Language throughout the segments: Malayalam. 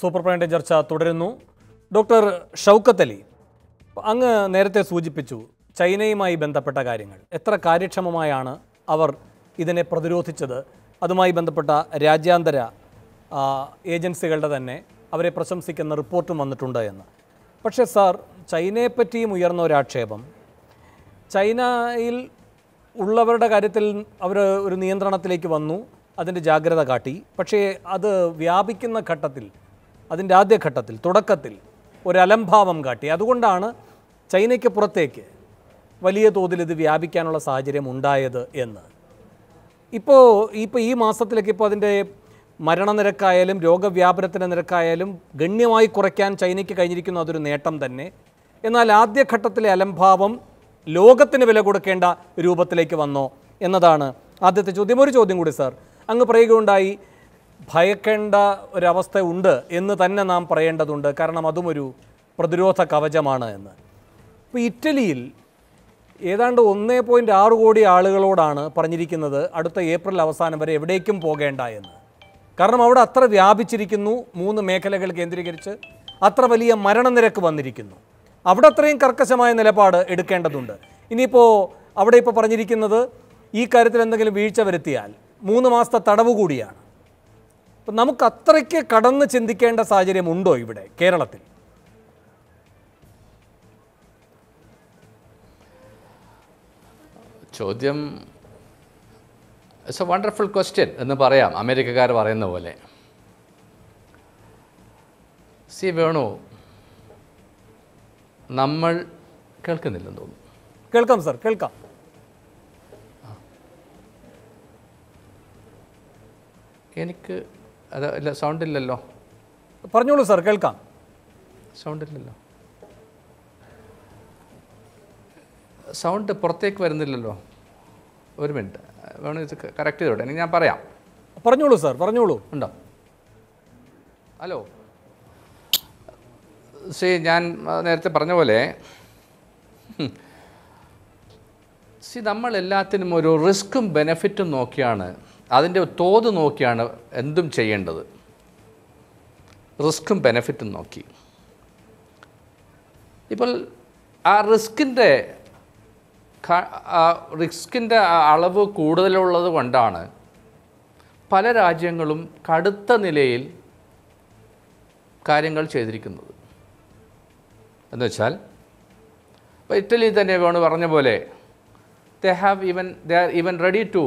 സൂപ്പർ പ്രൈമിൻ്റെ ചർച്ച തുടരുന്നു ഡോക്ടർ ഷൗക്കത്ത് അലി അങ്ങ് നേരത്തെ സൂചിപ്പിച്ചു ചൈനയുമായി ബന്ധപ്പെട്ട കാര്യങ്ങൾ എത്ര കാര്യക്ഷമമായാണ് അവർ ഇതിനെ പ്രതിരോധിച്ചത് അതുമായി ബന്ധപ്പെട്ട രാജ്യാന്തര ആ, ഏജൻസികളുടെ തന്നെ അവരെ പ്രശംസിക്കുന്ന റിപ്പോർട്ടും വന്നിട്ടുണ്ട് എന്ന് പക്ഷേ സാർ ചൈനയെപ്പറ്റിയും ഉയർന്ന ഒരാക്ഷേപം ചൈനയിൽ ഉള്ളവരുടെ കാര്യത്തിൽ അവർ ഒരു നിയന്ത്രണത്തിലേക്ക് വന്നു അതിൻ്റെ ജാഗ്രത കാട്ടി പക്ഷേ അത് വ്യാപിക്കുന്ന ഘട്ടത്തിൽ അതിൻ്റെ ആദ്യഘട്ടത്തിൽ തുടക്കത്തിൽ ഒരു അലംഭാവം കാട്ടി അതുകൊണ്ടാണ് ചൈനയ്ക്ക് പുറത്തേക്ക് വലിയ തോതിൽ ഇത് വ്യാപിക്കാനുള്ള സാഹചര്യം ഉണ്ടായത് എന്ന് ഇപ്പോൾ ഇപ്പോൾ ഈ മാസത്തിലേക്ക് ഇപ്പോൾ അതിൻ്റെ മരണനിരക്കായാലും രോഗവ്യാപനത്തിൻ്റെ നിരക്കായാലും ഗണ്യമായി കുറയ്ക്കാൻ ചൈനയ്ക്ക് കഴിഞ്ഞിരിക്കുന്നു അതൊരു നേട്ടം തന്നെ എന്നാൽ ആദ്യഘട്ടത്തിലെ അലംഭാവം ലോകത്തിന് വില കൊടുക്കേണ്ട രൂപത്തിലേക്ക് വന്നോ എന്നതാണ് ആദ്യത്തെ ചോദ്യം ഒരു ചോദ്യം കൂടി സാർ അങ്ങ് പറയുകയുണ്ടായി ഭയക്കേണ്ട ഒരവസ്ഥ ഉണ്ട് എന്ന് തന്നെ നാം പറയേണ്ടതുണ്ട് കാരണം അതും ഒരു പ്രതിരോധ കവചമാണ് എന്ന് ഇപ്പോൾ ഇറ്റലിയിൽ ഏതാണ്ട് ഒന്നേ പോയിൻറ്റ് ആറ് കോടി ആളുകളോടാണ് പറഞ്ഞിരിക്കുന്നത് അടുത്ത ഏപ്രിൽ അവസാനം വരെ എവിടേക്കും പോകേണ്ട എന്ന് കാരണം അവിടെ അത്ര വ്യാപിച്ചിരിക്കുന്നു മൂന്ന് മേഖലകൾ കേന്ദ്രീകരിച്ച് അത്ര വലിയ മരണനിരക്ക് വന്നിരിക്കുന്നു അവിടെ അത്രയും കർക്കശമായ നിലപാട് എടുക്കേണ്ടതുണ്ട് ഇനിയിപ്പോൾ അവിടെ ഇപ്പോൾ പറഞ്ഞിരിക്കുന്നത് ഈ കാര്യത്തിൽ എന്തെങ്കിലും വീഴ്ച വരുത്തിയാൽ മൂന്ന് മാസത്തെ തടവ് കൂടിയാണ് അപ്പം നമുക്ക് അത്രയ്ക്ക് കടന്ന് ചിന്തിക്കേണ്ട സാഹചര്യം ഉണ്ടോ ഇവിടെ കേരളത്തിൽ ചോദ്യം ഇറ്റ്സ് എ വണ്ടർഫുൾ ക്വസ്റ്റ്യൻ എന്ന് പറയാം അമേരിക്കക്കാർ പറയുന്ന പോലെ സി വേണു നമ്മൾ കേൾക്കുന്നില്ലെന്ന് തോന്നുന്നു കേൾക്കാം സാർ കേൾക്കാം എനിക്ക് അത് ഇല്ല സൗണ്ട് ഇല്ലല്ലോ പറഞ്ഞോളൂ സാർ കേൾക്കാം സൗണ്ട് ഇല്ലല്ലോ സൗണ്ട് പുറത്തേക്ക് വരുന്നില്ലല്ലോ ഒരു മിനിറ്റ് വേണം ഇത് കറക്റ്റ് ചെയ്തോട്ടെ ഇനി ഞാൻ പറയാം പറഞ്ഞോളൂ സാർ പറഞ്ഞോളൂ ഉണ്ടോ ഹലോ സി ഞാൻ ആ, നേരത്തെ പറഞ്ഞ പോലെ സി നമ്മൾ എല്ലാത്തിനും ഒരു റിസ്ക്കും ബെനഫിറ്റും നോക്കിയാണ് അതിൻ്റെ തോത് നോക്കിയാണ് എന്തും ചെയ്യേണ്ടത് റിസ്ക്കും ബെനഫിറ്റും നോക്കി ഇപ്പോൾ ആ റിസ്കിൻ്റെ റിസ്കിൻ്റെ അളവ് കൂടുതലുള്ളത് കൊണ്ടാണ് പല രാജ്യങ്ങളും കടുത്ത നിലയിൽ കാര്യങ്ങൾ ചെയ്തിരിക്കുന്നത് എന്ന് വെച്ചാൽ ഇപ്പോൾ ഇറ്റലി തന്നെ വേണു പറഞ്ഞ പോലെ they have even they are even ready to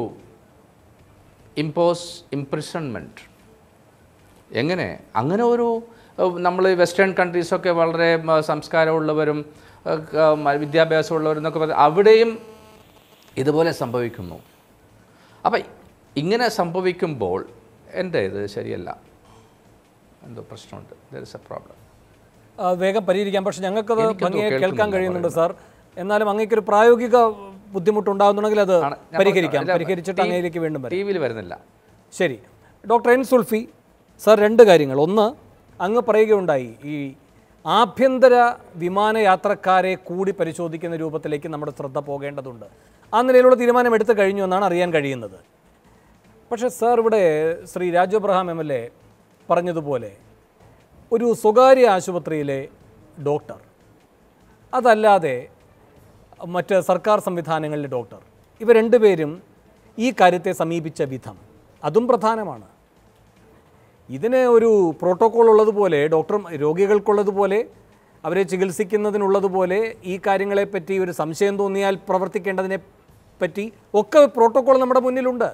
impose imprisonment എങ്ങനെ അങ്ങനെ ഒരു നമ്മൾ വെസ്റ്റേൺ കൺട്രീസൊക്കെ വളരെ ഉം, സംസ്കാരമുള്ളവരും ഏഹ്, ക- മ- വിദ്യാഭ്യാസമുള്ളവരും എന്നൊക്കെ പറഞ്ഞ് അവിടെയും ഇതുപോലെ സംഭവിക്കുന്നു അപ്പം ഇങ്ങനെ സംഭവിക്കുമ്പോൾ എൻ്റെ ഇത് ശരിയല്ല എന്തോ പ്രശ്നമുണ്ട് ദർ ഇസ് എ പ്രോബ്ലം ആ, വേഗം പരിഹരിക്കാം പക്ഷെ ഞങ്ങൾക്കത് എനിക്കെന്തോ ഭംഗിയായി കേൾക്കാൻ കേൾക്കുന്നില്ല കഴിയുന്നുണ്ട് സാർ എന്നാലും അങ്ങേക്കൊരു പ്രായോഗിക ബുദ്ധിമുട്ടുണ്ടാകുന്നുണ്ടെങ്കിൽ അത് ആണ്. ഞാൻ പരിഹരിക്കാം പറഞ്ഞ- പരിഹരിച്ചിട്ട് ടി- അങ്ങയിലേക്ക് വീണ്ടും വരാം ടി വിയിൽ വരുന്നില്ല ശരി ഡോക്ടർ എൻ സുൽഫി സാർ രണ്ട് കാര്യങ്ങൾ ഒന്ന് അങ്ങ് പറയുകയുണ്ടായി ഈ ആഭ്യന്തര വിമാനയാത്രക്കാരെ കൂടി പരിശോധിക്കുന്ന രൂപത്തിലേക്ക് നമ്മുടെ ശ്രദ്ധ പോകേണ്ടതുണ്ട് ആ നിലയിലുള്ള തീരുമാനം എടുത്തു കഴിഞ്ഞു എന്നാണ് അറിയാൻ കഴിയുന്നത് പക്ഷേ സാർ ഇവിടെ Shri Raju Abraham M L A പറഞ്ഞതുപോലെ ഒരു സ്വകാര്യ ആശുപത്രിയിലെ ഡോക്ടർ അതല്ലാതെ മറ്റ് സർക്കാർ സംവിധാനങ്ങളിലെ ഡോക്ടർ ഇവ രണ്ടുപേരും ഈ കാര്യത്തെ സമീപിച്ച വിധം അതും പ്രധാനമാണ് ഇതിന് ഒരു പ്രോട്ടോക്കോൾ ഉള്ളതുപോലെ ഡോക്ടർ രോഗികൾക്കുള്ളതുപോലെ അവരെ ചികിത്സിക്കുന്നതിനുള്ളതുപോലെ ഈ കാര്യങ്ങളെപ്പറ്റി ഒരു സംശയം തോന്നിയാൽ പ്രവർത്തിക്കേണ്ടതിനെ പറ്റി ഒക്കെ പ്രോട്ടോക്കോൾ നമ്മുടെ മുന്നിലുണ്ട്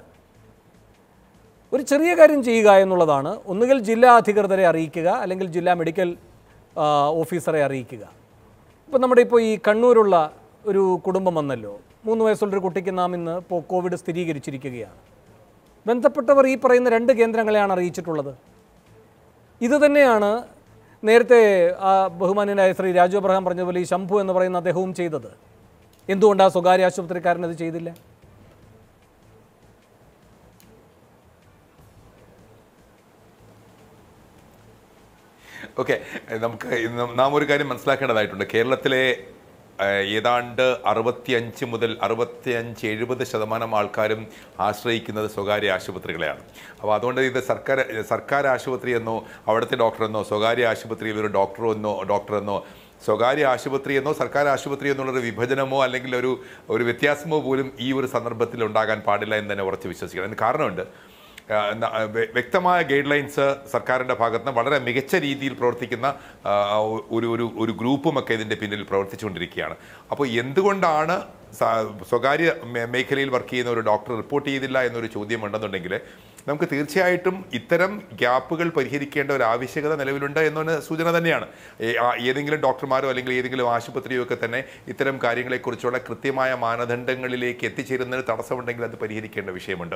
ഒരു ചെറിയ കാര്യം ചെയ്യുക എന്നുള്ളതാണ് ഒന്നുകിൽ ജില്ലാ അധികൃതരെ അറിയിക്കുക അല്ലെങ്കിൽ ജില്ലാ മെഡിക്കൽ ആ, ഓഫീസറെ അറിയിക്കുക ഇപ്പം നമ്മുടെ ഇപ്പോൾ ഈ കണ്ണൂരുള്ള ഒരു കുടുംബം വന്നല്ലോ മൂന്ന് വയസ്സുള്ളൊരു കുട്ടിക്ക് നാം ഇന്ന് ഇപ്പോൾ കോവിഡ് സ്ഥിരീകരിച്ചിരിക്കുകയാണ് ബന്ധപ്പെട്ടവർ ഈ പറയുന്ന രണ്ട് കേന്ദ്രങ്ങളെയാണ് അറിയിച്ചിട്ടുള്ളത് ഇത് തന്നെയാണ് നേരത്തെ ആ ബഹുമാന്യനായ ശ്രീ രാജു അബ്രഹാം പറഞ്ഞതുപോലെ ഈ ശംഭു എന്ന് പറയുന്ന അദ്ദേഹവും ചെയ്തത് എന്തുകൊണ്ട് ആ സ്വകാര്യ ആശുപത്രിക്കാരൻ അത് ചെയ്തില്ല ഓക്കെ നമുക്ക് ഇന്ന് നാം ഒരു കാര്യം മനസ്സിലാക്കേണ്ടതായിട്ടുണ്ട് കേരളത്തിലെ ഏഹ്, ഏതാണ്ട് അറുപത്തിയഞ്ച് മുതൽ അറുപത്തിയഞ്ച് എഴുപത് ശതമാനം ആൾക്കാരും ആശ്രയിക്കുന്നത് സ്വകാര്യ ആശുപത്രികളെയാണ് അപ്പോൾ അതുകൊണ്ട് ഇത് സർക്കാർ സർക്കാർ ആശുപത്രി എന്നോ അവിടുത്തെ ഡോക്ടറെന്നോ സ്വകാര്യ ആശുപത്രിയിൽ ഒരു ഡോക്ടറോ എന്നോ ഡോക്ടറെന്നോ സ്വകാര്യ ആശുപത്രി എന്നോ സർക്കാർ ആശുപത്രി എന്നുള്ളൊരു വിഭജനമോ അല്ലെങ്കിൽ ഒരു ഒരു വ്യത്യാസമോ പോലും ഈ ഒരു സന്ദർഭത്തിൽ ഉണ്ടാകാൻ പാടില്ല എന്ന് തന്നെ ഉറച്ച് വിശ്വസിക്കണം അതിന് കാരണമുണ്ട് ആ, ന- വ്യ- വ്യക്തമായ ഗൈഡ് ലൈൻസ് സർക്കാരിൻ്റെ ഭാഗത്ത് നിന്ന് വളരെ മികച്ച രീതിയിൽ പ്രവർത്തിക്കുന്ന ആ, ഒരു ഒരു ഒരു ഗ്രൂപ്പുമൊക്കെ ഇതിൻ്റെ പിന്നിൽ പ്രവർത്തിച്ചുകൊണ്ടിരിക്കുകയാണ് അപ്പോൾ എന്തുകൊണ്ടാണ് സ- സ്വകാര്യ മേ- മേഖലയിൽ വർക്ക് ചെയ്യുന്ന ഒരു ഡോക്ടർ റിപ്പോർട്ട് ചെയ്തില്ല എന്നൊരു ചോദ്യം ഉണ്ടെന്നുണ്ടെങ്കിൽ നമുക്ക് തീർച്ചയായിട്ടും ഇത്തരം ഗ്യാപ്പുകൾ പരിഹരിക്കേണ്ട ഒരു ആവശ്യകത നിലവിലുണ്ട് എന്നൊരു സൂചന തന്നെയാണ് ഏ- ആ ഏതെങ്കിലും ഡോക്ടർമാരോ അല്ലെങ്കിൽ ഏതെങ്കിലും ആശുപത്രിയോ ഒക്കെ തന്നെ ഇത്തരം കാര്യങ്ങളെക്കുറിച്ചുള്ള കൃത്യമായ മാനദണ്ഡങ്ങളിലേക്ക് എത്തിച്ചേരുന്നതിന് തടസ്സമുണ്ടെങ്കിൽ അത് പരിഹരിക്കേണ്ട വിഷയമുണ്ട്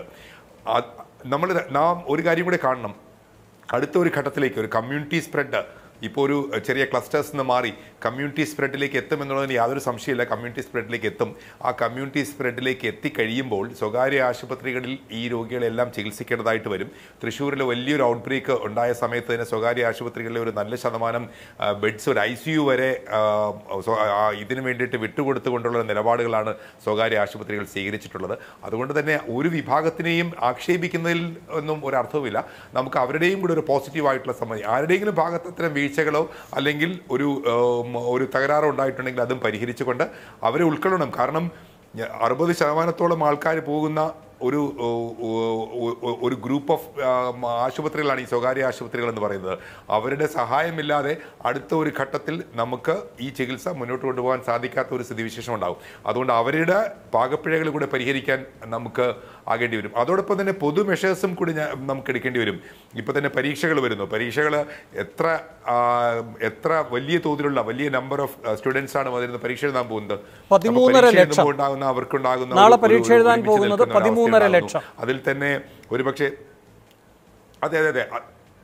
നമ്മൾ നാം ഒരു കാര്യം കൂടെ കാണണം അടുത്ത ഒരു ഘട്ടത്തിലേക്ക് ഒരു കമ്മ്യൂണിറ്റി സ്പ്രെഡ് ഇപ്പോൾ ഒരു ചെറിയ ക്ലസ്റ്റേഴ്സ് നിന്ന് മാറി കമ്മ്യൂണിറ്റി സ്പ്രെഡിലേക്ക് എത്തും എന്നുള്ളതിന് യാതൊരു സംശയമില്ല കമ്മ്യൂണിറ്റി സ്പ്രെഡിലേക്ക് എത്തും ആ കമ്മ്യൂണിറ്റി സ്പ്രെഡിലേക്ക് എത്തിക്കഴിയുമ്പോൾ സ്വകാര്യ ആശുപത്രികളിൽ ഈ രോഗികളെല്ലാം ചികിത്സിക്കേണ്ടതായിട്ട് വരും തൃശ്ശൂരിൽ വലിയൊരു ഔട്ട് ബ്രേക്ക് ഉണ്ടായ സമയത്ത് തന്നെ സ്വകാര്യ ആശുപത്രികളിലെ ഒരു നല്ല ശതമാനം ബെഡ്സ് ഒരു ഐ സി യു വരെ ആ, സ്വ- ആ, ഇതിനു വേണ്ടിയിട്ട് വിട്ടുകൊടുത്തുകൊണ്ടുള്ള നിലപാടുകളാണ് സ്വകാര്യ ആശുപത്രികൾ സ്വീകരിച്ചിട്ടുള്ളത് അതുകൊണ്ട് തന്നെ ഒരു വിഭാഗത്തിനെയും ആക്ഷേപിക്കുന്നതിൽ ഒന്നും ഒരു അർത്ഥവുമില്ല നമുക്ക് അവരുടെയും കൂടെ ഒരു പോസിറ്റീവായിട്ടുള്ള സമ്മതി ആരുടെയെങ്കിലും ഭാഗത്ത് അത്തരം വീഴ്ചകളോ അല്ലെങ്കിൽ ഒരു ഉം, ഒരു തകരാറോ ഉണ്ടായിട്ടുണ്ടെങ്കിൽ അതും പരിഹരിച്ചുകൊണ്ട് അവരെ ഉൾക്കൊള്ളണം കാരണം ഞ- അറുപത് ശതമാനത്തോളം ആൾക്കാർ പോകുന്ന ഒരു ഓ, ഓ, ഓ, ഒരു ഗ്രൂപ്പ് ഓഫ് ആശുപത്രികളാണ് ഈ സ്വകാര്യ ആശുപത്രികൾ എന്ന് പറയുന്നത് അവരുടെ സഹായമില്ലാതെ അടുത്ത ഒരു ഘട്ടത്തിൽ നമുക്ക് ഈ ചികിത്സ മുന്നോട്ട് കൊണ്ടുപോകാൻ സാധിക്കാത്ത ഒരു സ്ഥിതിവിശേഷം ഉണ്ടാവും അതുകൊണ്ട് അവരുടെ പാകപ്പിഴകൾ കൂടെ പരിഹരിക്കാൻ നമുക്ക് ആകേണ്ടി വരും അതോടൊപ്പം തന്നെ പൊതു മെഷേഴ്സും കൂടി ഞാൻ- നമുക്ക് എടുക്കേണ്ടി വരും ഇപ്പൊ തന്നെ പരീക്ഷകൾ വരുന്നു പരീക്ഷകൾ എത്ര ആ, എത്ര വലിയ തോതിലുള്ള വലിയ നമ്പർ ഓഫ് സ്റ്റുഡൻസ് ആണ് വരുന്ന പരീക്ഷ എഴുതാൻ പോകുന്നത് അപ്പോൾ പതിമൂന്നര പരീക്ഷ ലക്ഷം. എഴുതുമ്പോൾ ഉണ്ടാകുന്ന അവർക്കുണ്ടാകുന്ന നാളെ ഒരു- ഒരു- പരീക്ഷ ഒരു എഴുതാൻ ഒരുമിച്ച് പോകുന്നത് നിൽക്കുന്ന ഒരു പതിമൂന്നര അവസ്ഥയുണ്ടാകുന്നു. ലക്ഷം. അതിൽ തന്നെ ഒരുപക്ഷെ അതെ അതെ അതെ അ-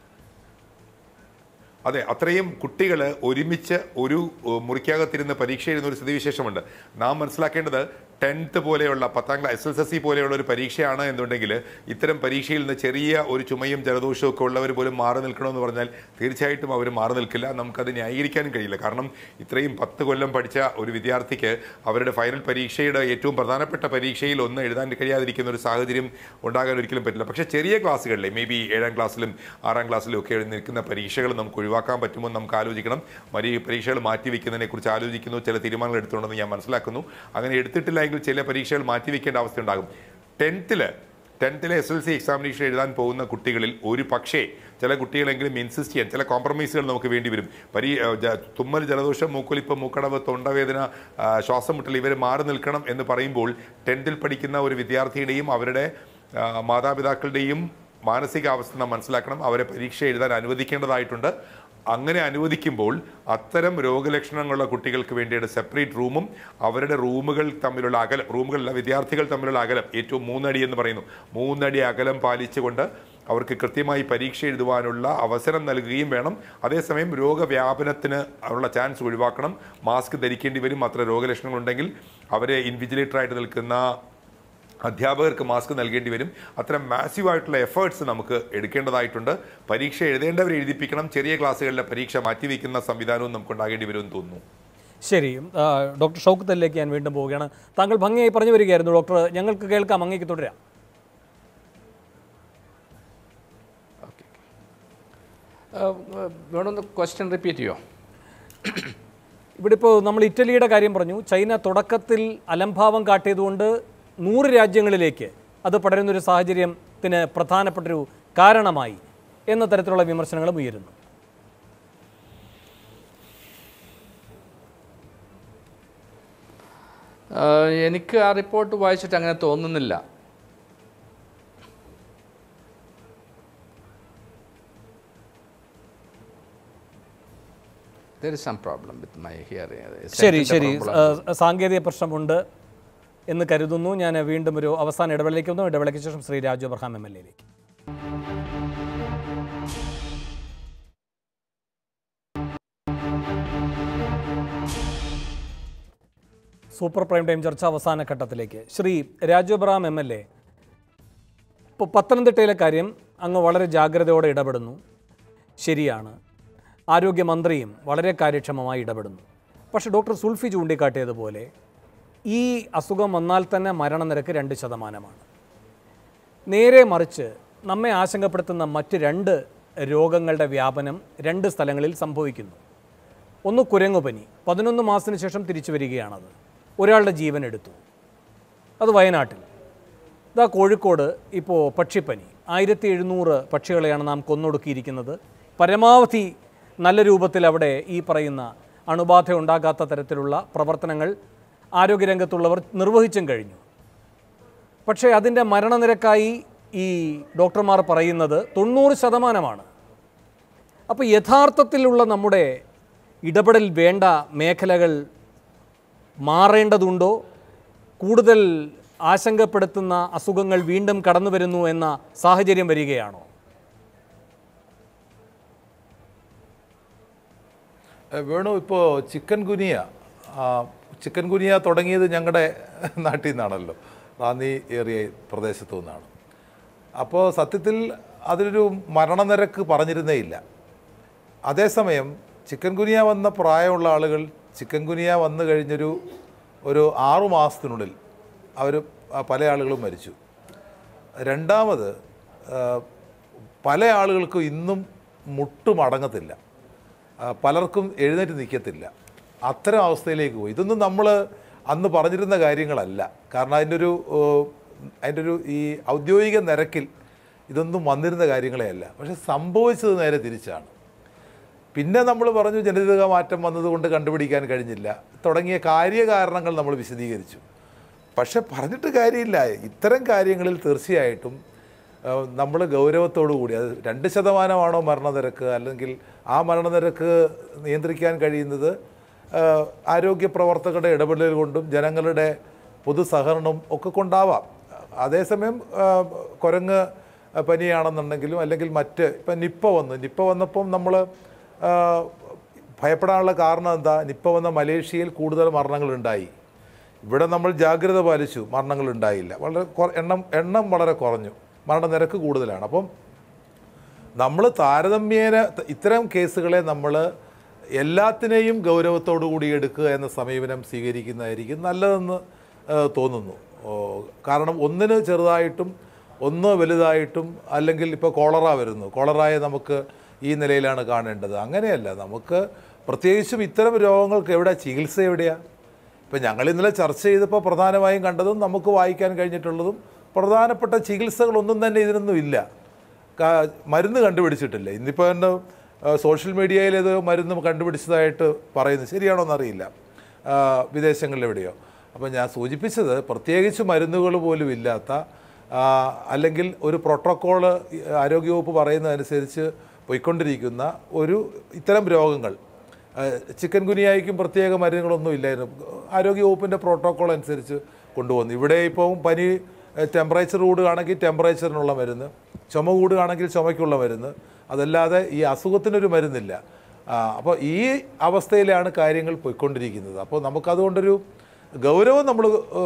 അതെ അത്രയും കുട്ടികൾ ഒരുമിച്ച് ഒരു ഉം, മുറിക്കകത്തിരുന്ന് പരീക്ഷ എഴുതുന്ന ഒരു സ്ഥിതിവിശേഷമുണ്ട് നാം മനസ്സിലാക്കേണ്ടത് ടെൻത്ത് പോലെയുള്ള പത്താം class S L S C പോലെയുള്ള ഒരു പരീക്ഷയാണ് എന്നുണ്ടെങ്കിൽ ഇത്തരം പരീക്ഷയിൽ നിന്ന് ചെറിയ ഒരു ചുമയും ജലദോഷവും ഒക്കെ ഉള്ളവർ പോലും മാറി നിൽക്കണമെന്ന് പറഞ്ഞാൽ തീർച്ചയായിട്ടും അവർ മാറി നിൽക്കില്ല നമുക്കത് ന്യായീകരിക്കാനും കഴിയില്ല കാരണം ഇത്രയും പത്ത് കൊല്ലം പഠിച്ച ഒരു വിദ്യാർത്ഥിക്ക് അവരുടെ ഫൈനൽ പരീക്ഷയുടെ ഏറ്റവും പ്രധാനപ്പെട്ട പരീക്ഷയിൽ ഒന്ന് എഴുതാൻ കഴിയാതിരിക്കുന്ന ഒരു സാഹചര്യം ഉണ്ടാകാൻ ഒരിക്കലും പറ്റില്ല പക്ഷേ ചെറിയ ക്ലാസ്സുകളിൽ മേ ബി ഏഴാം ക്ലാസ്സിലും ആറാം ക്ലാസ്സിലും ഒക്കെ നിൽക്കുന്ന പരീക്ഷകൾ നമുക്ക് ഒഴിവാക്കാൻ പറ്റുമോ എന്ന് നമുക്ക് ആലോചിക്കണം മരി പരീക്ഷകൾ മാറ്റിവെക്കുന്നതിനെ കുറിച്ച് ആലോചിക്കുന്നു ചില തീരുമാനങ്ങൾ എടുത്തുകൊണ്ടെന്ന് ഞാൻ മനസ്സിലാക്കുന്നു അങ്ങനെ എടുത്തിട്ടില്ല എങ്കിൽ ചില പരീക്ഷകൾ മാറ്റിവെക്കേണ്ട അവസ്ഥ ഉണ്ടാകും ടെൻത്തില് ടെൻത്തിലെ എസ് എൽ സി എക്സാമിനേഷൻ എഴുതാൻ പോകുന്ന കുട്ടികളിൽ ഒരു പക്ഷേ ചില കുട്ടികളെങ്കിലും ഇൻസിസ്റ്റ് ചെയ്യാൻ ചില കോംപ്രമൈസുകൾ നമുക്ക് വേണ്ടി വരും പരീ ആ, ജ- തുമ്മൽ ജലദോഷം മൂക്കൊലിപ്പ് മൂക്കടവ് തൊണ്ടവേദന ആ, ശ്വാസം മുട്ടൽ ഇവർ മാറി നിൽക്കണം എന്ന് പറയുമ്പോൾ ടെൻത്തിൽ പഠിക്കുന്ന ഒരു വിദ്യാർത്ഥിയുടെയും അവരുടെ ആ, മാതാപിതാക്കളുടെയും മാനസികാവസ്ഥ നാം മനസ്സിലാക്കണം അവരെ പരീക്ഷ എഴുതാൻ അനുവദിക്കേണ്ടതായിട്ടുണ്ട് അങ്ങനെ അനുവദിക്കുമ്പോൾ അത്തരം രോഗലക്ഷണങ്ങളുള്ള കുട്ടികൾക്ക് വേണ്ടിയിട്ട് സെപ്പറേറ്റ് റൂമും അവരുടെ റൂമുകൾ തമ്മിലുള്ള അകലം റൂമുകളില്ല വിദ്യാർത്ഥികൾ തമ്മിലുള്ള അകലം ഏറ്റവും മൂന്നടി എന്ന് പറയുന്നു മൂന്നടി അകലം പാലിച്ചുകൊണ്ട് അവർക്ക് കൃത്യമായി പരീക്ഷ എഴുതുവാനുള്ള അവസരം നൽകുകയും വേണം അതേസമയം രോഗവ്യാപനത്തിന് ഉള്ള ചാൻസ് ഒഴിവാക്കണം മാസ്ക് ധരിക്കേണ്ടി വരും അത്ര രോഗലക്ഷണങ്ങളുണ്ടെങ്കിൽ അവരെ ഇൻവിജിലേറ്ററായിട്ട് നിൽക്കുന്ന അധ്യാപകർക്ക് മാസ്ക് നൽകേണ്ടി വരും അത്തരം മാസീവ് ആയിട്ടുള്ള എഫേർട്സ് നമുക്ക് എടുക്കേണ്ടതായിട്ടുണ്ട് പരീക്ഷ എഴുതേണ്ടവരെ എഴുതിപ്പിക്കണം ചെറിയ ക്ലാസ്സുകളിലെ പരീക്ഷ മാറ്റിവെക്കുന്ന സംവിധാനവും നമുക്ക് ഉണ്ടാകേണ്ടി വരുമെന്ന് തോന്നുന്നു ശരി ആ, ഡോക്ടർ ഷൗക്കത്തലിലേക്ക് ഞാൻ വീണ്ടും പോവുകയാണ് താങ്കൾ ഭംഗിയായി പറഞ്ഞു വരികയായിരുന്നു ഡോക്ടർ ഞങ്ങൾക്ക് കേൾക്കാം അങ്ങേക്ക് തുടരാം ഓക്കെ വേണമെന്ന് ക്വസ്റ്റ്യൻ റിപ്പീറ്റ് ചെയ്യോ ഇവിടെ ഇപ്പോൾ നമ്മൾ ഇറ്റലിയുടെ കാര്യം പറഞ്ഞു ചൈന തുടക്കത്തിൽ അലംഭാവം കാട്ടിയതുകൊണ്ട് നൂറ് രാജ്യങ്ങളിലേക്ക് അത് പടരുന്നൊരു സാഹചര്യത്തിന് പ്രധാനപ്പെട്ടൊരു കാരണമായി എന്ന തരത്തിലുള്ള വിമർശനങ്ങളും ഉയരുന്നു ആഹ് എനിക്ക് ആ റിപ്പോർട്ട് വായിച്ചിട്ട് അങ്ങനെ തോന്നുന്നില്ല There is some problem with my hearing. ശരി Second ശരി problem. ആ, സാങ്കേതിക പ്രശ്നമുണ്ട് എന്ന് കരുതുന്നു ഞാൻ വീണ്ടും ഒരു അവസാന ഇടവേളയ്ക്ക് വന്നു ഇടവേളയ്ക്ക് ശേഷം ശ്രീ രാജു അബ്രഹാം എം എൽ എയിലേക്ക് സൂപ്പർ പ്രൈം ടൈം ചർച്ച അവസാന ഘട്ടത്തിലേക്ക് Shri Raju Abraham M L A ഇപ്പോൾ പത്തനംതിട്ടയിലെ കാര്യം അങ്ങ് വളരെ ജാഗ്രതയോടെ ഇടപെടുന്നു ശരിയാണ് ആരോഗ്യമന്ത്രിയും വളരെ കാര്യക്ഷമമായി ഇടപെടുന്നു പക്ഷേ ഡോക്ടർ സുൽഫി ചൂണ്ടിക്കാട്ടിയതുപോലെ ഈ അസുഖം വന്നാൽ തന്നെ മരണനിരക്ക് രണ്ട് ശതമാനമാണ് നേരെ മറിച്ച് നമ്മെ ആശങ്കപ്പെടുത്തുന്ന മറ്റ് രണ്ട് രോഗങ്ങളുടെ വ്യാപനം രണ്ട് സ്ഥലങ്ങളിൽ സംഭവിക്കുന്നു ഒന്ന് കുരങ്ങുപനി പതിനൊന്ന് മാസത്തിന് ശേഷം തിരിച്ചു വരികയാണത് ഒരാളുടെ ജീവൻ എടുത്തു അത് വയനാട്ടിൽ ഇതാ കോഴിക്കോട് ഇപ്പോൾ പക്ഷിപ്പനി ആയിരത്തി എഴുന്നൂറ് പക്ഷികളെയാണ് നാം കൊന്നൊടുക്കിയിരിക്കുന്നത് പരമാവധി നല്ല രൂപത്തിൽ അവിടെ ഈ പറയുന്ന അണുബാധ ഉണ്ടാകാത്ത തരത്തിലുള്ള പ്രവർത്തനങ്ങൾ ആരോഗ്യരംഗത്തുള്ളവർ നിർവഹിച്ചും കഴിഞ്ഞു പക്ഷേ അതിൻ്റെ മരണനിരക്കായി ഈ ഡോക്ടർമാർ പറയുന്നത് തൊണ്ണൂറ് ശതമാനമാണ് അപ്പോൾ യഥാർത്ഥത്തിലുള്ള നമ്മുടെ ഇടപെടൽ വേണ്ട മേഖലകൾ മാറേണ്ടതുണ്ടോ കൂടുതൽ ആശങ്കപ്പെടുത്തുന്ന അസുഖങ്ങൾ വീണ്ടും കടന്നു വരുന്നു എന്ന സാഹചര്യം വരികയാണോ ഏഹ് വേണു ഇപ്പോൾ ചിക്കൻ ഗുനിയ ആ, ചിക്കൻ ഗുനിയ തുടങ്ങിയത് ഞങ്ങളുടെ നാട്ടിൽ നിന്നാണല്ലോ റാന്നി ഏറിയ പ്രദേശത്തു നിന്നാണ് അപ്പോൾ സത്യത്തിൽ അതിലൊരു മരണനിരക്ക് പറഞ്ഞിരുന്നേ ഇല്ല അതേസമയം ചിക്കൻ ഗുനിയ വന്ന പ്രായമുള്ള ആളുകൾ ചിക്കൻ ഗുനിയ വന്നു കഴിഞ്ഞൊരു ഒരു ആറു മാസത്തിനുള്ളിൽ അവർ പല ആളുകളും മരിച്ചു രണ്ടാമത് ആ, പല ആളുകൾക്കും ഇന്നും മുട്ട് മടങ്ങത്തില്ല ആ, പലർക്കും എഴുന്നേറ്റ് നിൽക്കത്തില്ല അത്തരം അവസ്ഥയിലേക്ക് പോയി ഇതൊന്നും നമ്മൾ അന്ന് പറഞ്ഞിരുന്ന കാര്യങ്ങളല്ല കാരണം അതിൻ്റെ ഒരു ഓ, അതിൻ്റെ ഒരു ഈ ഔദ്യോഗിക നിരക്കിൽ ഇതൊന്നും വന്നിരുന്ന കാര്യങ്ങളേ അല്ല പക്ഷെ സംഭവിച്ചത് നേരെ തിരിച്ചാണ് പിന്നെ നമ്മൾ പറഞ്ഞു ജനിതക മാറ്റം വന്നതുകൊണ്ട് കണ്ടുപിടിക്കാൻ കഴിഞ്ഞില്ല തുടങ്ങിയ കാര്യകാരണങ്ങൾ നമ്മൾ വിശദീകരിച്ചു പക്ഷെ പറഞ്ഞിട്ട് കാര്യമില്ല ഇത്തരം കാര്യങ്ങളിൽ തീർച്ചയായിട്ടും നമ്മൾ ഗൗരവത്തോടു കൂടി അത് രണ്ട് ശതമാനമാണോ മരണനിരക്ക് അല്ലെങ്കിൽ ആ മരണനിരക്ക് നിയന്ത്രിക്കാൻ കഴിയുന്നത് ആ, ആരോഗ്യ പ്രവർത്തകരുടെ ഇടപെടൽ കൊണ്ടും ജനങ്ങളുടെ പൊതുസഹകരണം ഒക്കെ കൊണ്ടാവാം അതേസമയം ആ, കുരങ്ങ് പനിയാണെന്നുണ്ടെങ്കിലും അല്ലെങ്കിൽ മറ്റ് ഇപ്പം നിപ്പ വന്നു നിപ്പ വന്നപ്പം നമ്മൾ ഭയപ്പെടാനുള്ള കാരണം എന്താ നിപ്പ വന്ന മലേഷ്യയിൽ കൂടുതൽ മരണങ്ങളുണ്ടായി ഇവിടെ നമ്മൾ ജാഗ്രത പാലിച്ചു മരണങ്ങൾ ഉണ്ടായില്ല വളരെ കുറ- എണ്ണം എണ്ണം വളരെ കുറഞ്ഞു മരണനിരക്ക് കൂടുതലാണ് അപ്പം നമ്മൾ താരതമ്യേന ത- ഇത്തരം കേസുകളെ നമ്മൾ എല്ലാത്തിനെയും ഗൗരവത്തോടു കൂടി എടുക്കുക എന്ന സമീപനം സ്വീകരിക്കുന്നതായിരിക്കും നല്ലതെന്ന് ആ, തോന്നുന്നു ഓ, കാരണം ഒന്നിന് ചെറുതായിട്ടും ഒന്ന് വലുതായിട്ടും അല്ലെങ്കിൽ ഇപ്പോൾ കോളറ വരുന്നു കോളറായെ നമുക്ക് ഈ നിലയിലാണ് കാണേണ്ടത് അങ്ങനെയല്ല നമുക്ക് പ്രത്യേകിച്ചും ഇത്തരം രോഗങ്ങൾക്ക് എവിടെ ചികിത്സ എവിടെയാണ് ഇപ്പം ഞങ്ങൾ ഇന്നലെ ചർച്ച ചെയ്തപ്പോൾ പ്രധാനമായും കണ്ടതും നമുക്ക് വായിക്കാൻ കഴിഞ്ഞിട്ടുള്ളതും പ്രധാനപ്പെട്ട ചികിത്സകളൊന്നും തന്നെ ഇതിനൊന്നും ഇല്ല കാ- മരുന്ന് കണ്ടുപിടിച്ചിട്ടില്ല ഇന്നിപ്പോൾ എൻ്റെ സോഷ്യൽ മീഡിയയിൽ ഇത് മരുന്ന് കണ്ടുപിടിച്ചതായിട്ട് പറയുന്നു ശരിയാണോ എന്നറിയില്ല ആ, വിദേശങ്ങളിൽ എവിടെയോ അപ്പോൾ ഞാൻ സൂചിപ്പിച്ചത് പ്രത്യേകിച്ച് മരുന്നുകൾ പോലും ഇല്ലാത്ത ആ, അല്ലെങ്കിൽ ഒരു പ്രോട്ടോക്കോള് ആരോഗ്യവകുപ്പ് പറയുന്നതനുസരിച്ച് പോയിക്കൊണ്ടിരിക്കുന്ന ഒരു ഇത്തരം രോഗങ്ങൾ ഏഹ് ചിക്കൻ ഗുനിയായിക്കും പ്രത്യേക മരുന്നുകളൊന്നും ഇല്ലായിരുന്നു ആരോഗ്യവകുപ്പിൻ്റെ പ്രോട്ടോക്കോൾ അനുസരിച്ച് കൊണ്ടുവന്നു ഇവിടെ ഇപ്പോൾ പനി ടെമ്പറേച്ചർ കൂടുകയാണെങ്കിൽ ടെമ്പറേച്ചറിനുള്ള മരുന്ന് ചുമ കൂടുകയാണെങ്കിൽ ചുമയ്ക്കുള്ള മരുന്ന് അതല്ലാതെ ഈ അസുഖത്തിനൊരു മരുന്നില്ല ആ, അപ്പോൾ ഈ അവസ്ഥയിലാണ് കാര്യങ്ങൾ പോയിക്കൊണ്ടിരിക്കുന്നത് അപ്പോൾ നമുക്കതുകൊണ്ടൊരു ഗൗരവം നമ്മൾ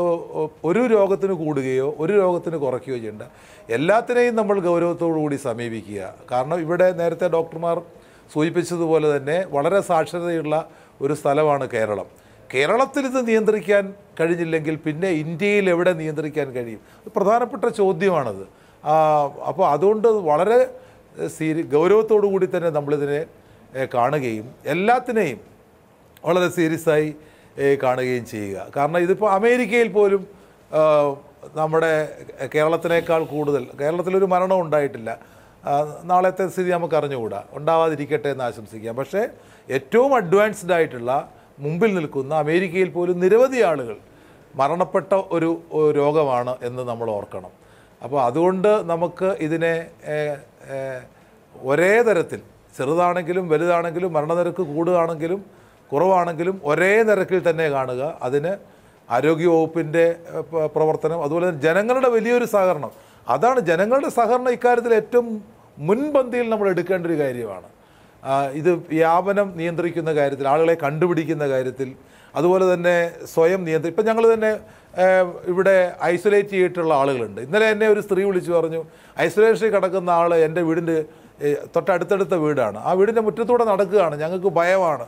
ഒരു രോഗത്തിന് കൂടുകയോ ഒരു രോഗത്തിന് കുറയ്ക്കുകയോ ചെയ്യേണ്ട എല്ലാത്തിനെയും നമ്മൾ ഗൗരവത്തോടു കൂടി സമീപിക്കുക കാരണം ഇവിടെ നേരത്തെ ഡോക്ടർമാർ സൂചിപ്പിച്ചതുപോലെ തന്നെ വളരെ സാക്ഷരതയുള്ള ഒരു സ്ഥലമാണ് കേരളം കേരളത്തിൽ ഇത് നിയന്ത്രിക്കാൻ കഴിഞ്ഞില്ലെങ്കിൽ പിന്നെ ഇന്ത്യയിൽ എവിടെ നിയന്ത്രിക്കാൻ കഴിയും ഇത് പ്രധാനപ്പെട്ട ചോദ്യമാണത് ആ, അപ്പോൾ അതുകൊണ്ട് വളരെ സീരി ഗൗരവത്തോടു കൂടി തന്നെ നമ്മളിതിനെ ഏ, കാണുകയും എല്ലാത്തിനെയും വളരെ സീരിയസ് ആയി ഏ, കാണുകയും ചെയ്യുക കാരണം ഇതിപ്പോൾ അമേരിക്കയിൽ പോലും ആ, നമ്മുടെ കേരളത്തിനേക്കാൾ കൂടുതൽ കേരളത്തിലൊരു മരണം ഉണ്ടായിട്ടില്ല ആ, നാളത്തെ സ്ഥിതി നമുക്ക് അറിഞ്ഞുകൂടാ ഉണ്ടാവാതിരിക്കട്ടെ എന്ന് ആശംസിക്കാം പക്ഷേ ഏറ്റവും അഡ്വാൻസ്ഡ് ആയിട്ടുള്ള മുമ്പിൽ നിൽക്കുന്ന അമേരിക്കയിൽ പോലും നിരവധി ആളുകൾ മരണപ്പെട്ട ഒരു ഒരു രോഗമാണ് എന്ന് നമ്മൾ ഓർക്കണം അപ്പോൾ അതുകൊണ്ട് നമുക്ക് ഇതിനെ ഏ, ഏ, ഒരേ തരത്തിൽ ചെറുതാണെങ്കിലും വലുതാണെങ്കിലും മരണനിരക്ക് കൂടുകയാണെങ്കിലും കുറവാണെങ്കിലും ഒരേ നിരക്കിൽ തന്നെ കാണുക അതിന് ആരോഗ്യവകുപ്പിൻ്റെ ഏഹ്, പ- പ്രവർത്തനം അതുപോലെ തന്നെ ജനങ്ങളുടെ വലിയൊരു സഹകരണം അതാണ് ജനങ്ങളുടെ സഹകരണം ഇക്കാര്യത്തിൽ ഏറ്റവും മുൻപന്തിയിൽ നമ്മൾ എടുക്കേണ്ട ഒരു കാര്യമാണ് ആ, ഇത് വ്യാപനം നിയന്ത്രിക്കുന്ന കാര്യത്തിൽ ആളുകളെ കണ്ടുപിടിക്കുന്ന കാര്യത്തിൽ അതുപോലെ തന്നെ സ്വയം നിയന്ത്രി ഇപ്പം ഞങ്ങൾ തന്നെ ഏഹ്, ഇവിടെ ഐസൊലേറ്റ് ചെയ്തിട്ടുള്ള ആളുകളുണ്ട് ഇന്നലെ എന്നെ ഒരു സ്ത്രീ വിളിച്ചു പറഞ്ഞു ഐസൊലേഷനിൽ കിടക്കുന്ന ആൾ എൻ്റെ വീടിൻ്റെ ഏഹ്, തൊട്ടടുത്തടുത്ത വീടാണ് ആ വീടിൻ്റെ മുറ്റത്തൂടെ നടക്കുകയാണ് ഞങ്ങൾക്ക് ഭയമാണ്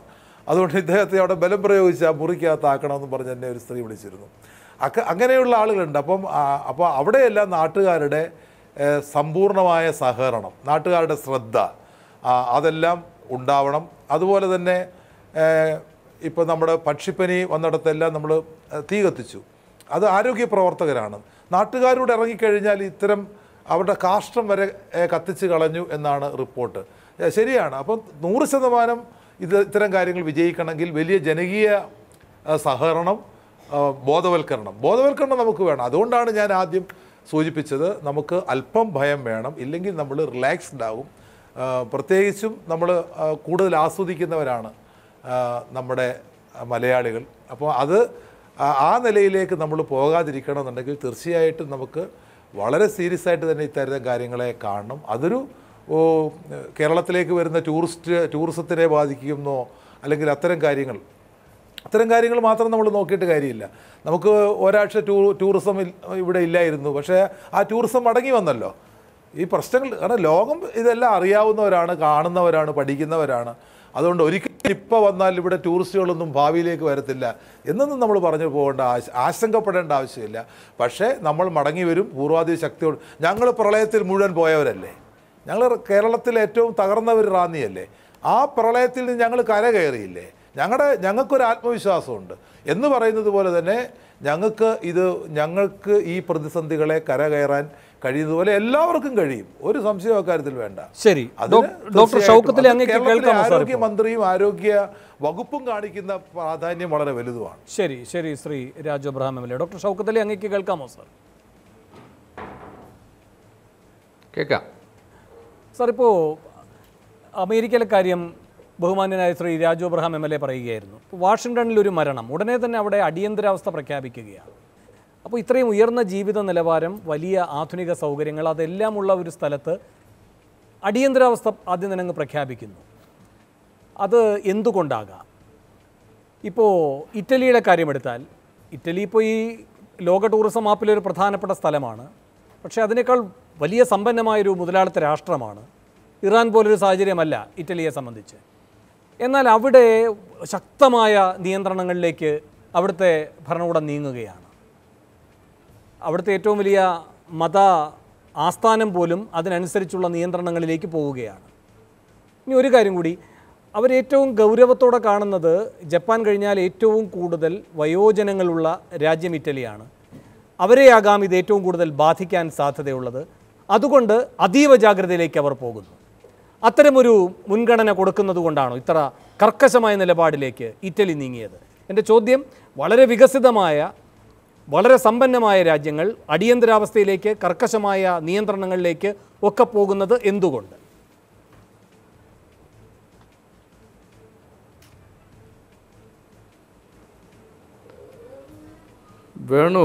അതുകൊണ്ട് ഇദ്ദേഹത്തെ അവിടെ ബലം പ്രയോഗിച്ച് ആ മുറിക്കകത്താക്കണമെന്ന് പറഞ്ഞ് എന്നെ ഒരു സ്ത്രീ വിളിച്ചിരുന്നു അക്ക അങ്ങനെയുള്ള ആളുകളുണ്ട് അപ്പം ആ, അപ്പോൾ അവിടെയെല്ലാം നാട്ടുകാരുടെ ഏഹ്, സമ്പൂർണ്ണമായ സഹകരണം നാട്ടുകാരുടെ ശ്രദ്ധ ആ, അതെല്ലാം ഉണ്ടാവണം അതുപോലെ തന്നെ ഇപ്പോൾ നമ്മുടെ പക്ഷിപ്പനി വന്നിടത്തെല്ലാം നമ്മൾ തീ കത്തിച്ചു അത് ആരോഗ്യ പ്രവർത്തകരാണ് നാട്ടുകാരോട് ഇറങ്ങിക്കഴിഞ്ഞാൽ ഇത്തരം അവരുടെ കാഷ്ടം വരെ ഏ, കത്തിച്ച് കളഞ്ഞു എന്നാണ് റിപ്പോർട്ട് ഏ, ശരിയാണ് അപ്പം നൂറ് ശതമാനം ഇത് ഇത്തരം കാര്യങ്ങൾ വിജയിക്കണമെങ്കിൽ വലിയ ജനകീയ ആ, സഹകരണം ആ, ബോധവൽക്കരണം ബോധവൽക്കരണം നമുക്ക് വേണം അതുകൊണ്ടാണ് ഞാൻ ആദ്യം സൂചിപ്പിച്ചത് നമുക്ക് അല്പം ഭയം വേണം ഇല്ലെങ്കിൽ നമ്മൾ റിലാക്സ്ഡ് ആകും ആ, പ്രത്യേകിച്ചും നമ്മൾ ആ, കൂടുതൽ ആസ്വദിക്കുന്നവരാണ് ആ, നമ്മുടെ ആ, മലയാളികൾ അപ്പോൾ അത് ആ- ആ നിലയിലേക്ക് നമ്മൾ പോകാതിരിക്കണം എന്നുണ്ടെങ്കിൽ തീർച്ചയായിട്ടും നമുക്ക് വളരെ സീരിയസ് ആയിട്ട് തന്നെ ഇത്തരം കാര്യങ്ങളെ കാണണം അതൊരു ഓ, കേരളത്തിലേക്ക് വരുന്ന ടൂറിസ്റ്റ് ടൂറിസത്തിനെ ബാധിക്കുമെന്നോ അല്ലെങ്കിൽ അത്തരം കാര്യങ്ങൾ അത്തരം കാര്യങ്ങൾ മാത്രം നമ്മൾ നോക്കിയിട്ട് കാര്യമില്ല നമുക്ക് ഒരാഴ്ച ടൂ ടൂറിസം ഇൽ- ഇവിടെ ഇല്ലായിരുന്നു പക്ഷേ ആ ടൂറിസം മടങ്ങി വന്നല്ലോ ഈ പ്രശ്നങ്ങൾ കാരണം ലോകം ഇതെല്ലാം അറിയാവുന്നവരാണ് കാണുന്നവരാണ് പഠിക്കുന്നവരാണ് അതുകൊണ്ട് ഒരിക്കലും ഇപ്പോൾ വന്നാൽ ഇവിടെ ടൂറിസ്റ്റുകളൊന്നും ഭാവിയിലേക്ക് വരത്തില്ല എന്നൊന്നും നമ്മൾ പറഞ്ഞു പോകേണ്ട ആശ ആശങ്കപ്പെടേണ്ട ആവശ്യമില്ല പക്ഷേ നമ്മൾ മടങ്ങി വരും പൂർവാധി ശക്തിയോട് ഞങ്ങൾ പ്രളയത്തിൽ മുഴുവൻ പോയവരല്ലേ ഞങ്ങൾ കേരളത്തിലെ ഏറ്റവും തകർന്നവർ റാന്നിയല്ലേ ആ പ്രളയത്തിൽ നിന്ന് ഞങ്ങൾ കരകയറിയില്ലേ ഞങ്ങളുടെ ഞങ്ങൾക്കൊരു ആത്മവിശ്വാസമുണ്ട് എന്ന് പറയുന്നത് പോലെ തന്നെ ഞങ്ങൾക്ക് ഇത് ഞങ്ങൾക്ക് ഈ പ്രതിസന്ധികളെ കരകയറാൻ കഴിയുന്നതുപോലെ എല്ലാവർക്കും കഴിയും ഒരു സംശയം അക്കാര്യത്തിൽ വേണ്ട ശരി അതിന് ഡോക്- ഡോക്ടർ തീർച്ചയായിട്ടും ഷൗക്കത്തിലെ അത് അങ്ങേക്ക് കേരളത്തിലെ കേൾക്കാമോ സാർ ഇപ്പോൾ? ആരോഗ്യമന്ത്രിയും ആരോഗ്യ വകുപ്പും കാണിക്കുന്ന പ്രാധാന്യം വളരെ വലുതുമാണ് ശരി ശരി Shri Raju Abraham M L A doctor Shoukathali അങ്ങേക്ക് കേൾക്കാമോ സാർ കേൾക്കാം സാർ ഇപ്പോൾ അമേരിക്കയിലെ കാര്യം ബഹുമാന്യനായ Shri Raju Abraham M L A പറയുകയായിരുന്നു ഇപ്പോൾ വാഷിങ്ടണിൽ ഒരു മരണം ഉടനെ തന്നെ അവിടെ അടിയന്തരാവസ്ഥ പ്രഖ്യാപിക്കുകയാണ് അപ്പോൾ ഇത്രയും ഉയർന്ന ജീവിത നിലവാരം വലിയ ആധുനിക സൗകര്യങ്ങൾ അതെല്ലാം ഉള്ള ഒരു സ്ഥലത്ത് അടിയന്തരാവസ്ഥ ആദ്യം തന്നെ അങ്ങ് പ്രഖ്യാപിക്കുന്നു അത് എന്തുകൊണ്ടാകാം ഇപ്പോൾ ഇറ്റലിയുടെ കാര്യമെടുത്താൽ ഇറ്റലി ഇപ്പോൾ ഈ ലോക ടൂറിസം മാപ്പിലൊരു പ്രധാനപ്പെട്ട സ്ഥലമാണ് പക്ഷേ അതിനേക്കാൾ വലിയ സമ്പന്നമായൊരു മുതലാളിത്ത രാഷ്ട്രമാണ് ഇറാൻ പോലൊരു സാഹചര്യമല്ല ഇറ്റലിയെ സംബന്ധിച്ച് എന്നാൽ അവിടെ ശക്തമായ നിയന്ത്രണങ്ങളിലേക്ക് അവിടുത്തെ ഭരണകൂടം നീങ്ങുകയാണ് അവിടുത്തെ ഏറ്റവും വലിയ മത ആസ്ഥാനം പോലും അതിനനുസരിച്ചുള്ള നിയന്ത്രണങ്ങളിലേക്ക് പോവുകയാണ് ഇനി ഒരു കാര്യം കൂടി അവരേറ്റവും ഗൗരവത്തോടെ കാണുന്നത് ജപ്പാൻ കഴിഞ്ഞാൽ ഏറ്റവും കൂടുതൽ വയോജനങ്ങളുള്ള രാജ്യം ഇറ്റലിയാണ് അവരെയാകാം ഇത് ഏറ്റവും കൂടുതൽ ബാധിക്കാൻ സാധ്യതയുള്ളത് അതുകൊണ്ട് അതീവ ജാഗ്രതയിലേക്ക് അവർ പോകുന്നു അത്തരമൊരു മുൻഗണന കൊടുക്കുന്നത് കൊണ്ടാണോ ഇത്ര കർക്കശമായ നിലപാടിലേക്ക് ഇറ്റലി നീങ്ങിയത് എൻ്റെ ചോദ്യം വളരെ വികസിതമായ വളരെ സമ്പന്നമായ രാജ്യങ്ങൾ അടിയന്തരാവസ്ഥയിലേക്ക് കർക്കശമായ നിയന്ത്രണങ്ങളിലേക്ക് ഒക്കെ പോകുന്നത് എന്തുകൊണ്ട് വേണു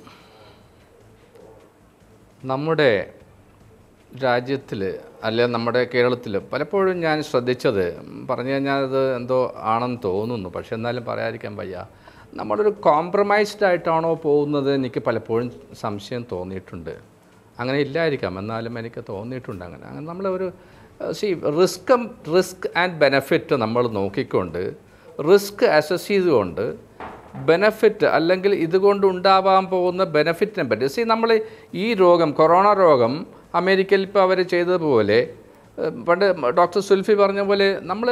നമ്മുടെ രാജ്യത്തിൽ അല്ലെ നമ്മുടെ കേരളത്തിൽ പലപ്പോഴും ഞാൻ ശ്രദ്ധിച്ചത് പറഞ്ഞു കഴിഞ്ഞാൽ അത് എന്തോ ആണെന്ന് തോന്നുന്നു പക്ഷെ എന്നാലും പറയാതിരിക്കാൻ വയ്യ നമ്മളൊരു കോംപ്രമൈസ്ഡ് ആയിട്ടാണോ പോകുന്നത് എനിക്ക് പലപ്പോഴും സംശയം തോന്നിയിട്ടുണ്ട് അങ്ങനെ ഇല്ലായിരിക്കാം എന്നാലും എനിക്ക് തോന്നിയിട്ടുണ്ട് അങ്ങനെ അങ്ങനെ നമ്മൾ ഒരു സി റിസ്ക് റിസ്ക് ആൻഡ് ബെനഫിറ്റ് നമ്മൾ നോക്കിക്കൊണ്ട് റിസ്ക് അസസ് ചെയ്തുകൊണ്ട് ബെനഫിറ്റ് അല്ലെങ്കിൽ ഇതുകൊണ്ട് ഉണ്ടാവാൻ പോകുന്ന ബെനഫിറ്റിനെ പറ്റി സി നമ്മൾ ഈ രോഗം കൊറോണ രോഗം അമേരിക്കയിൽ ഇപ്പോൾ അവർ ചെയ്തതുപോലെ ഏഹ്, പണ്ട് ഡോക്ടർ സുൽഫി പറഞ്ഞ പോലെ നമ്മൾ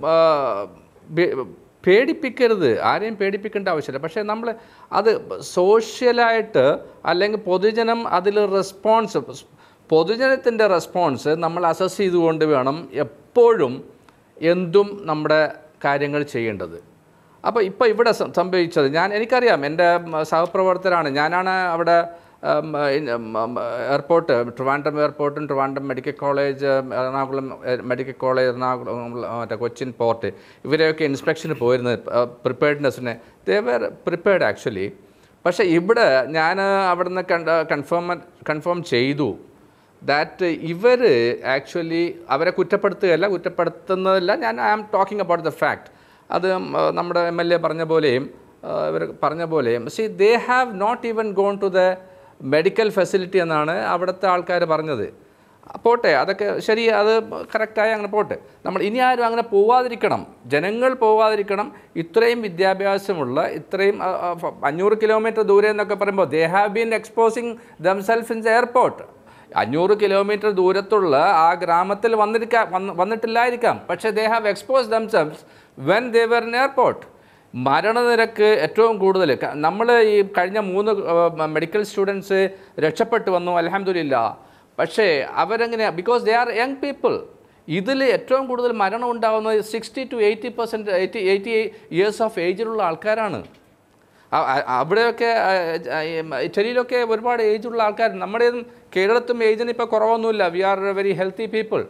പേടിപ്പിക്കരുത് ആരെയും പേടിപ്പിക്കേണ്ട ആവശ്യമില്ല പക്ഷേ നമ്മൾ അത് സോഷ്യലായിട്ട് അല്ലെങ്കിൽ പൊതുജനം അതിൽ റെസ്പോൺസ് പൊതുജനത്തിൻ്റെ റെസ്പോൺസ് നമ്മൾ അസസ് ചെയ്തുകൊണ്ട് വേണം എപ്പോഴും എന്തും നമ്മുടെ കാര്യങ്ങൾ ചെയ്യേണ്ടത് അപ്പോൾ ഇപ്പോൾ ഇവിടെ സം- സംഭവിച്ചത് ഞാൻ എനിക്കറിയാം എൻ്റെ ഉം, സഹപ്രവർത്തകരാണ് ഞാനാണ് അവിടെ ഉം, ഇൻ- ഉം, ഉം, എയർപോർട്ട് ട്രിവാൻഡ്രം എയർപോർട്ടും ട്രിവാൻഡ്രം മെഡിക്കൽ കോളേജ് എറണാകുളം എ- മെഡിക്കൽ കോളേജ് എറണാകുളം ഉം, മറ്റേ കൊച്ചിൻ പോർട്ട് ഇവരെയൊക്കെ ഇൻസ്പെക്ഷന് പോയിരുന്നത് പ്രിപ്പയർഡ്നെസ്സിന് ദേവർ പ്രിപ്പയർഡ് ആക്ച്വലി പക്ഷേ ഇവിടെ ഞാൻ അവിടുന്ന് കണ്ട കൺഫേം കൺഫേം ചെയ്തു ദാറ്റ് ഇവർ ആക്ച്വലി അവരെ കുറ്റപ്പെടുത്തുകയല്ല കുറ്റപ്പെടുത്തുന്നതല്ല ഞാൻ I am talking about the fact അത് ഉം, ആ, നമ്മുടെ എം എൽ എ പറഞ്ഞ പോലെയും ഇവർ പറഞ്ഞ പോലെയും see they have not even gone to the medical facility എന്നാണ് അവിടുത്തെ ആൾക്കാർ പറഞ്ഞത് പോട്ടെ അതൊക്കെ ശരി അത് കറക്റ്റായി അങ്ങനെ പോട്ടെ നമ്മൾ ഇനി ആരും അങ്ങനെ പോവാതിരിക്കണം ജനങ്ങൾ പോവാതിരിക്കണം ഇത്രയും വിദ്യാഭ്യാസമുള്ള ഇത്രയും അ, അ, ഫ- അഞ്ഞൂറ് കിലോമീറ്റർ ദൂരെ എന്നൊക്കെ പറയുമ്പോൾ they have been exposing themselves in airport അഞ്ഞൂറ് കിലോമീറ്റർ ദൂരത്തുള്ള ആ ഗ്രാമത്തിൽ വന്നിരിക്കാം വന്ന് വന്നിട്ടില്ലായിരിക്കാം പക്ഷേ they have expose themselves when they were in airport മരണനിരക്ക് ഏറ്റവും കൂടുതൽ നമ്മൾ ഈ കഴിഞ്ഞ മൂന്ന് മെഡിക്കൽ സ്റ്റുഡൻസ് രക്ഷപ്പെട്ടു വന്നു അലഹമില്ല പക്ഷേ അവരെങ്ങനെയാണ് because they are young people ഇതിൽ ഏറ്റവും കൂടുതൽ മരണം ഉണ്ടാകുന്നത് sixty to eighty percent eighty eighty years of ഏജിലുള്ള ആൾക്കാരാണ് അ- അ- അവിടെയൊക്കെ ആ, ആ, ഈ ഇറ്റലിയിലൊക്കെ ഒരുപാട് ഏജുള്ള ആൾക്കാർ നമ്മുടെ കേരളത്തും ഏജിന് ഇപ്പോൾ കുറവൊന്നുമില്ല we are very healthy people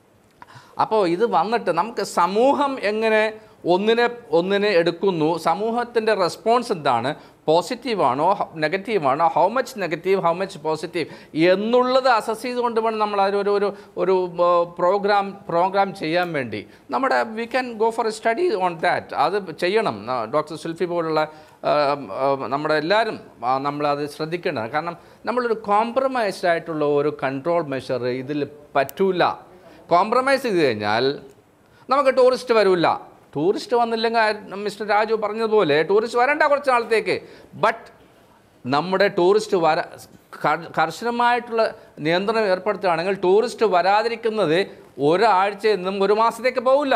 അപ്പോൾ ഇത് വന്നിട്ട് നമുക്ക് സമൂഹം എങ്ങനെ ഒന്നിനെ ഒന്നിനെ എടുക്കുന്നു സമൂഹത്തിൻ്റെ റെസ്പോൺസ് എന്താണ് പോസിറ്റീവാണോ നെഗറ്റീവാണോ how much negative how much positive എന്നുള്ളത് അസസ് ചെയ്തുകൊണ്ട് വേണം നമ്മൾ അതിലൊരു ഒരു ഒരു പ്രോഗ്രാം പ്രോഗ്രാം ചെയ്യാൻ വേണ്ടി നമ്മുടെ we can go for a study on that അത് ചെയ്യണം ഡോക്ടർ സുൽഫി പോലുള്ള ആ, ആ, നമ്മുടെ എല്ലാവരും ആ, നമ്മളത് ശ്രദ്ധിക്കേണ്ടതാണ് കാരണം നമ്മളൊരു കോംപ്രമൈസ്ഡ് ആയിട്ടുള്ള ഒരു കൺട്രോൾ മെഷർ ഇതിൽ പറ്റൂല കോംപ്രമൈസ് ചെയ്ത് കഴിഞ്ഞാൽ നമുക്ക് ടൂറിസ്റ്റ് വരില്ല ടൂറിസ്റ്റ് വന്നില്ലെങ്കിൽ ആ മിസ്റ്റർ രാജു പറഞ്ഞതുപോലെ ടൂറിസ്റ്റ് വരണ്ട കുറച്ച് നാളത്തേക്ക് ബട്ട് നമ്മുടെ ടൂറിസ്റ്റ് വര ക- കർശനമായിട്ടുള്ള നിയന്ത്രണം ഏർപ്പെടുത്തുകയാണെങ്കിൽ ടൂറിസ്റ്റ് വരാതിരിക്കുന്നത് ഒരാഴ്ചയിൽ നിന്നും ഒരു മാസത്തേക്ക് പോവില്ല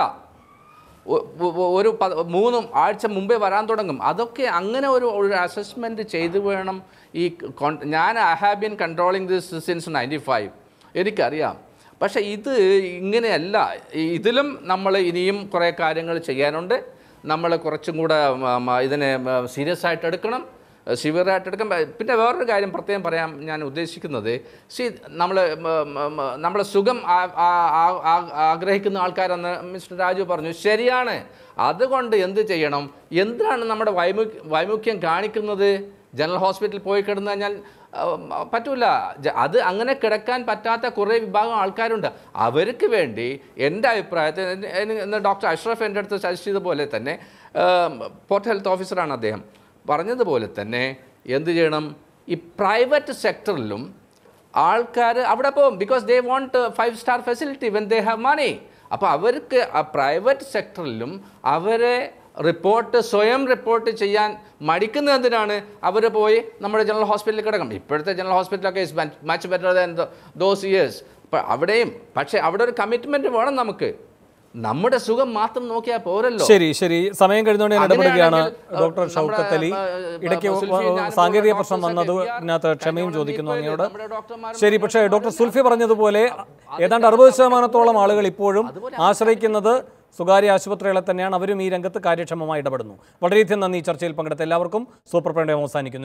ഒ- ഒ- ഒരു പ- മൂന്ന് ആഴ്ച മുമ്പേ വരാൻ തുടങ്ങും അതൊക്കെ അങ്ങനെ ഒരു ഒരു അസസ്മെൻറ്റ് ചെയ്തു വേണം ഈ കോൺ- ഞാൻ I have been controlling this since ninety five എനിക്കറിയാം പക്ഷേ ഇത് ഇങ്ങനെയല്ല ഈ- ഇതിലും നമ്മൾ ഇനിയും കുറേ കാര്യങ്ങൾ ചെയ്യാനുണ്ട് നമ്മൾ കുറച്ചും കൂടെ മ, മ, ഇതിനെ സീരിയസ് ആയിട്ട് എടുക്കണം സിവിയറായിട്ട് എടുക്കാം പിന്നെ വേറൊരു കാര്യം പ്രത്യേകം പറയാൻ ഞാൻ ഉദ്ദേശിക്കുന്നത് സി നമ്മൾ നമ്മളെ സുഖം ആ- ആ- ആ- ആ- ആഗ്രഹിക്കുന്ന ആൾക്കാരെന്ന് മിസ്റ്റർ രാജു പറഞ്ഞു ശരിയാണ് അതുകൊണ്ട് എന്ത് ചെയ്യണം എന്തിനാണ് നമ്മുടെ വൈമുഖ്യ വൈമുഖ്യം കാണിക്കുന്നത് ജനറൽ ഹോസ്പിറ്റലിൽ പോയി കിടന്നു കഴിഞ്ഞാൽ ആ, പറ്റൂല ജ- അത് അങ്ങനെ കിടക്കാൻ പറ്റാത്ത കുറേ വിഭാഗം ആൾക്കാരുണ്ട് അവർക്ക് വേണ്ടി എൻ്റെ അഭിപ്രായത്തിൽ എന്നെ- എന്നെ- ഇന്ന് ഡോക്ടർ അഷ്റഫ് എൻ്റെ അടുത്ത് സജസ്റ്റ് ചെയ്ത പോലെ തന്നെ പോർട്ട് ഹെൽത്ത് ഓഫീസറാണ് അദ്ദേഹം പറഞ്ഞതുപോലെ തന്നെ എന്ത് ചെയ്യണം ഈ പ്രൈവറ്റ് സെക്ടറിലും ആൾക്കാർ അവിടെ പോകും because they want five star facility when they have money അപ്പോൾ അവർക്ക് ആ പ്രൈവറ്റ് സെക്ടറിലും അവരെ റിപ്പോർട്ട് സ്വയം റിപ്പോർട്ട് ചെയ്യാൻ മടിക്കുന്നത് എന്തിനാണ് അവർ പോയി നമ്മുടെ ജനറൽ ഹോസ്പിറ്റലിൽ കിടക്കും ഇപ്പോഴത്തെ ജനറൽ ഹോസ്പിറ്റലൊക്കെ is much better than those years അപ്പോൾ അവിടെയും പക്ഷേ അവിടെ ഒരു കമ്മിറ്റ്മെൻറ്റ് വേണം നമുക്ക് നമ്മുടെ സുഖം മാത്രം നോക്കിയാൽ പോരല്ലോ ശരി ശരി സമയം കഴിഞ്ഞുകൊണ്ട് ഞാൻ ഇടപെടുകയാണ് അങ്ങനെയാണെങ്കിൽ, ഡോക്ടർ നമ്മുടെ, ഷൗക്കത്ത് അലി ആ, ഇടയ്ക്ക് ആ, സുൽഫി, ഞാനിപ്പോൾ സാങ്കേതിക ഡോക്ടേഴ്സൊക്കെ പ്രശ്നം വന്നത് we are ഇതിനകത്ത് ക്ഷമയും കഴിഞ്ഞ ചോദിക്കുന്നു തവണ അങ്ങയോട് നമ്മുടെ ഡോക്ടർമാരും ശരി പക്ഷേ ഡോക്ടർ സുൽഫി പറഞ്ഞതുപോലെ ഏതാണ്ട് അറുപത് ശതമാനത്തോളം ആളുകൾ ഇപ്പോഴും ആശ്രയിക്കുന്നത് സ്വകാര്യ ആശുപത്രികളെ തന്നെയാണ് അവരും ഈ രംഗത്ത് കാര്യക്ഷമമായി ഇടപെടുന്നു വളരെയധികം നന്ദി ഈ ചർച്ചയിൽ പങ്കെടുത്ത എല്ലാവർക്കും സൂപ്പർ പ്രേണ്ടയം അവസാനിക്കുന്നു